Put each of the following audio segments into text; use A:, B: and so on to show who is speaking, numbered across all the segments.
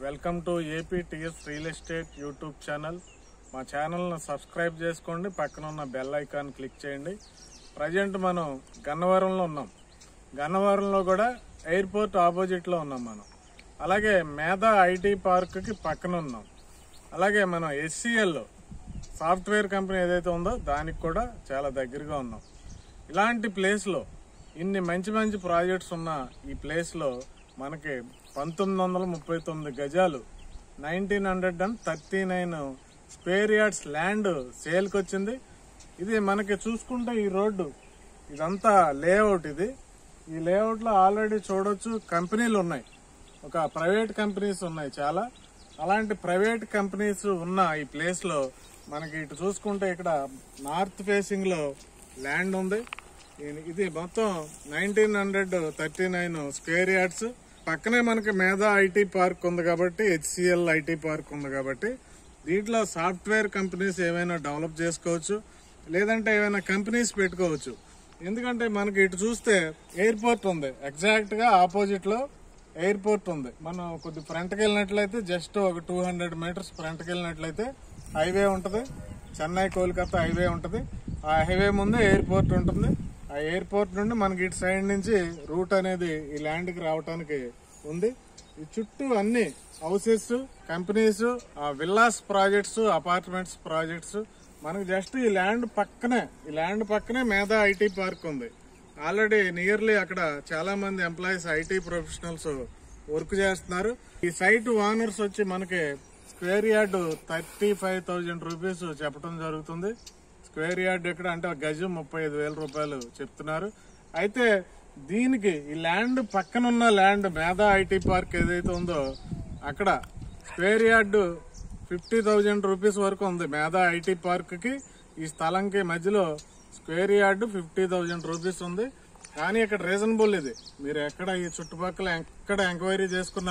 A: welcome to AP TS real estate YouTube channel మా ఛానల్ను subscribe చేసుకోండి పక్కన ఉన్న బెల్ ఐకాన్ క్లిక్ చేయండి ప్రజెంట్ మనం గన్నవరంలో ఉన్నాం గన్నవరంలో కూడా ఎయిర్పోర్ట్ ఆపోజిట్లో ఉన్నాం మనం అలాగే మేధా ఐటీ పార్క్కి పక్కన ఉన్నాం అలాగే మనం ఎస్సీఎల్ సాఫ్ట్వేర్ కంపెనీ ఏదైతే ఉందో దానికి కూడా చాలా దగ్గరగా ఉన్నాం ఇలాంటి ప్లేస్లో ఇన్ని మంచి మంచి ప్రాజెక్ట్స్ ఉన్న ఈ ప్లేస్లో మనకి పంతొమ్మిది వందల ముప్పై తొమ్మిది గజాలు nineteen hundred and thirty nine square yards land సేల్కి వచ్చింది ఇది మనకి చూసుకుంటే ఈ రోడ్డు ఇదంతా లేఅవుట్ ఇది ఈ లేఅవుట్లో ఆల్రెడీ చూడొచ్చు కంపెనీలు ఉన్నాయి ఒక ప్రైవేట్ కంపెనీస్ ఉన్నాయి చాలా అలాంటి ప్రైవేట్ కంపెనీస్ ఉన్న ఈ ప్లేస్ లో మనకి ఇటు చూసుకుంటే ఇక్కడ నార్త్ ఫేసింగ్ లో ల్యాండ్ ఉంది ఇది- ఇది మొత్తం nineteen hundred thirty nine square yards పక్కనే మనకి మేధా ఐటీ పార్క్ ఉంది కాబట్టి హెచ్సిఎల్ ఐటీ పార్క్ ఉంది కాబట్టి దీంట్లో సాఫ్ట్వేర్ కంపెనీస్ ఏమైనా డెవలప్ చేసుకోవచ్చు లేదంటే ఏమైనా కంపెనీస్ పెట్టుకోవచ్చు ఎందుకంటే మనకి ఇటు చూస్తే ఎయిర్పోర్ట్ ఉంది ఎగ్జాక్ట్ గా ఆపోజిట్ లో ఎయిర్పోర్ట్ ఉంది మనం కొద్ది ఫ్రంట్కి వెళ్ళినట్లయితే జస్ట్ ఒక టూ హండ్రెడ్ మీటర్స్ ఫ్రంట్కి వెళ్ళినట్లయితే హైవే ఉంటది చెన్నై కోల్కతా హైవే ఉంటది ఆ హైవే ముందు ఎయిర్పోర్ట్ ఉంటుంది ఆ ఎయిర్పోర్ట్ నుండి మనకి ఇటు సైడ్ నుంచి రూట్ అనేది ఈ ల్యాండ్ కి రావడానికి ఉంది ఈ చుట్టూ అన్ని houses companies villas projects apartments projects మనకి జస్ట్ ఈ ల్యాండ్ పక్కనే ఈ ల్యాండ్ పక్కనే మేధా ఐటీ పార్క్ ఉంది ఆల్రెడీ నియర్లీ అక్కడ చాలా మంది ఎంప్లాయీస్ ఐటీ ప్రొఫెషనల్స్ వర్క్ చేస్తున్నారు ఈ సైట్ ఓనర్స్ వచ్చి మనకి square yard thirty five thousand rupees చెప్పడం జరుగుతుంది స్క్వేర్ యార్డ్ ఎక్కడ అంటే ఒక గజం ముప్పై ఐదు వేల రూపాయలు చెప్తున్నారు అయితే దీనికి ఈ ల్యాండ్ పక్కనున్న ల్యాండ్ మేధా ఐటీ పార్క్ ఏదైతే ఉందో అక్కడ square yard fifty thousand rupees వరకు ఉంది మేధా ఐటీ పార్క్ కి ఈ స్థలంకి మధ్యలో square yard fifty thousand rupees ఉంది కానీ ఇక్కడ రీజనబుల్ ఇది మీరు ఎక్కడ ఈ చుట్టుపక్కల ఎక్కడ ఎంక్వైరీ చేసుకున్న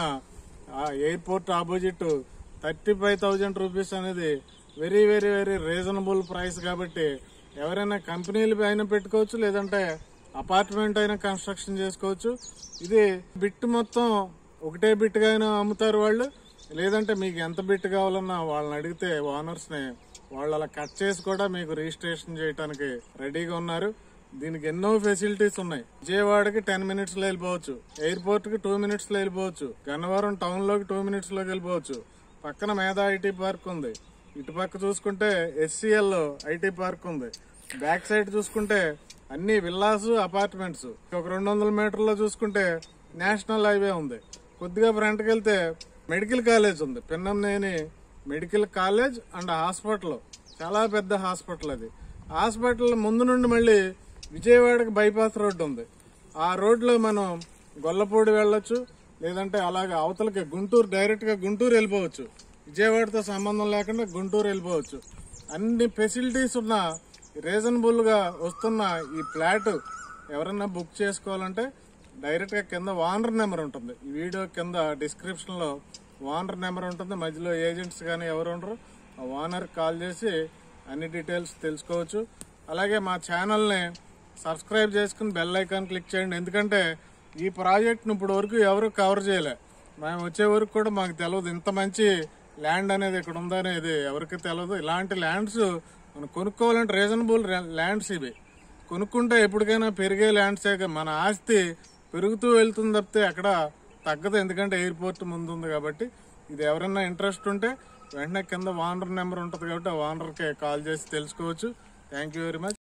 A: ఆ airport opposite thirty five thousand rupees అనేది very very very reasonable price కాబట్టి ఎవరైనా కంపెనీలు అయినా పెట్టుకోవచ్చు లేదంటే అపార్ట్మెంట్ అయినా కన్స్ట్రక్షన్ చేసుకోవచ్చు ఇది బిట్ మొత్తం ఒకటే బిట్గా అయినా అమ్ముతారు వాళ్ళు లేదంటే మీకు ఎంత బిట్ కావాలన్నా వాళ్ళని అడిగితే ఓనర్స్ ని వాళ్ళు అలా కట్ చేసి కూడా మీకు రిజిస్ట్రేషన్ చేయడానికి రెడీగా ఉన్నారు దీనికి ఎన్నో ఫెసిలిటీస్ ఉన్నాయి విజయవాడకి టెన్ మినిట్స్ లో వెళ్ళిపోవచ్చు ఎయిర్పోర్ట్ కి టూ మినిట్స్ లో వెళ్ళిపోవచ్చు గన్నవరం టౌన్ లోకి టూ మినిట్స్ లోకి వెళ్ళిపోవచ్చు పక్కన మేధా ఐటీ పార్క్ ఉంది ఇటు పక్క చూసుకుంటే ఎస్సీఎల్ ఐటీ పార్క్ ఉంది బ్యాక్ సైడ్ చూసుకుంటే అన్ని విల్లాస్ అపార్ట్మెంట్స్ ఒక రెండు వందల మీటర్లో చూసుకుంటే నేషనల్ హైవే ఉంది కొద్దిగా ఫ్రంట్కి వెళ్తే మెడికల్ కాలేజ్ ఉంది Pinnamaneni medical college and hospital చాలా పెద్ద హాస్పిటల్ అది హాస్పిటల్ ముందు నుండి మళ్ళీ విజయవాడకి బైపాస్ రోడ్డు ఉంది ఆ రోడ్లో మనం గొల్లపూడి వెళ్ళొచ్చు లేదంటే అలాగే అవతలకి గుంటూరు డైరెక్ట్ గా గుంటూరు వెళ్ళిపోవచ్చు విజయవాడతో సంబంధం లేకుండా గుంటూరు వెళ్ళిపోవచ్చు అన్ని ఫెసిలిటీస్ ఉన్న రీజనబుల్ గా వస్తున్న ఈ ఫ్లాట్ ఎవరైనా బుక్ చేసుకోవాలంటే డైరెక్ట్ గా కింద వానర్ నెంబర్ ఉంటుంది ఈ వీడియో కింద డిస్క్రిప్షన్ లో వానర్ నెంబర్ ఉంటుంది మధ్యలో ఏజెంట్స్ కానీ ఎవరు ఉండరు ఆ ఓనర్ కాల్ చేసి అన్ని డీటెయిల్స్ తెలుసుకోవచ్చు అలాగే మా ఛానల్ని సబ్స్క్రైబ్ చేసుకుని బెల్ ఐకాన్ క్లిక్ చేయండి ఎందుకంటే ఈ ప్రాజెక్ట్ను ఇప్పుడు వరకు ఎవరు కవర్ చేయలే మేము వచ్చే వరకు కూడా మాకు తెలియదు ఇంత మంచి ల్యాండ్ అనేది ఇక్కడ ఉందనేది ఎవరికి తెలియదు ఇలాంటి ల్యాండ్స్ మనం కొనుక్కోవాలంటే రీజనబుల్ ల్యాండ్స్ ఇవి కొనుక్కుంటే ఎప్పటికైనా పెరిగే ల్యాండ్సే కా- మన ఆస్తి పెరుగుతూ వెళ్తుంది తప్పితే అక్కడ తగ్గదు ఎందుకంటే ఎయిర్పోర్ట్ ముందు ఉంది కాబట్టి ఇది ఎవరైనా ఇంట్రెస్ట్ ఉంటే వెంటనే కింద వానర్ నెంబర్ ఉంటుంది కాబట్టి ఆ వానర్కి కాల్ చేసి తెలుసుకోవచ్చు థ్యాంక్ యూ వెరీ మచ్